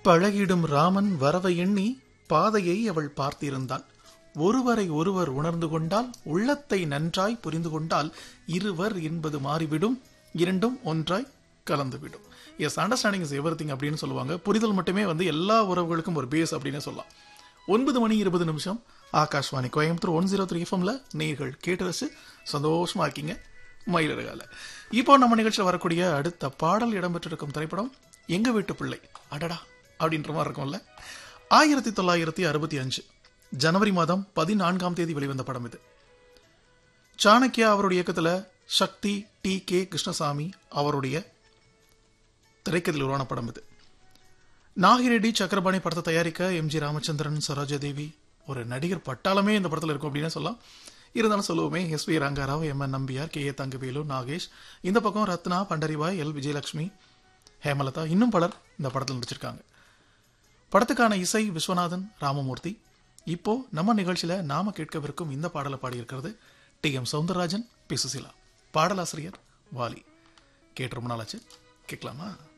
பழகிடும் ராமன் வரவை எண்ணி பாதையை அவள் பார்த்திருந்தாள் ஒருவரை ஒருவர் உணர்ந்து கொண்டால் உள்ளத்தை நன்றாய் புரிந்து கொண்டால் இருவர் என்பது மாறிவிடும் இரண்டும் ஒன்றாய் கலந்துவிடும் எஸ் அண்டர்ஸ்டாண்டிங் இஸ் எவ்ரி அப்படின்னு சொல்லுவாங்க புரிதல் மட்டுமே வந்து எல்லா உறவுகளுக்கும் ஒரு பேஸ் அப்படின்னு சொல்லலாம் ஒன்பது மணி இருபது நிமிஷம் Akashvani Coimbatore one zero three எஃப்எம்ல நீங்கள் கேட்டு ரசி சந்தோஷமா இருக்கீங்க மயிலழகால இப்போ நம்ம நிகழ்ச்சியில் வரக்கூடிய அடுத்த பாடல் இடம்பெற்றிருக்கும் திரைப்படம் எங்க வீட்டு பிள்ளை அடடா அப்படின்ற மாதிரி இருக்கும்ல ஆயிரத்தி தொள்ளாயிரத்தி அறுபத்தி அஞ்சு ஜனவரி மாதம் பதினான்காம் தேதி வெளிவந்த படம் இது சாணக்கியா அவருடைய இயக்கத்துல சக்தி டி கே கிருஷ்ணசாமி அவருடைய திரைக்கதையில் உருவான படம் இது நாகிரெட்டி சக்கரபாணி படத்தை தயாரிக்க எம்ஜி ராமச்சந்திரன் சரோஜாதேவி ஒரு நடிகர் பட்டாளமே இந்த படத்தில் இருக்கும் அப்படின்னு சொல்லலாம் இருந்தாலும் சொல்லுவோமே S V Rangarao M N Nambiar K A Thangavelu Nagesh இந்த பக்கம் ரத்னா பண்டரிபாய் எல் விஜயலட்சுமி ஹேமலதா இன்னும் பலர் இந்த படத்தில் நடிச்சிருக்காங்க படத்துக்கான இசை விஸ்வநாதன் ராமமூர்த்தி இப்போ நம்ம நிகழ்ச்சியில நாம கேட்கவிருக்கும் இந்த பாடலை பாடியிருக்கிறது T M Soundararajan P Susheela பாடலாசிரியர் வாலி கேட்டு ரொம்ப நாளாச்சு கேட்கலாமா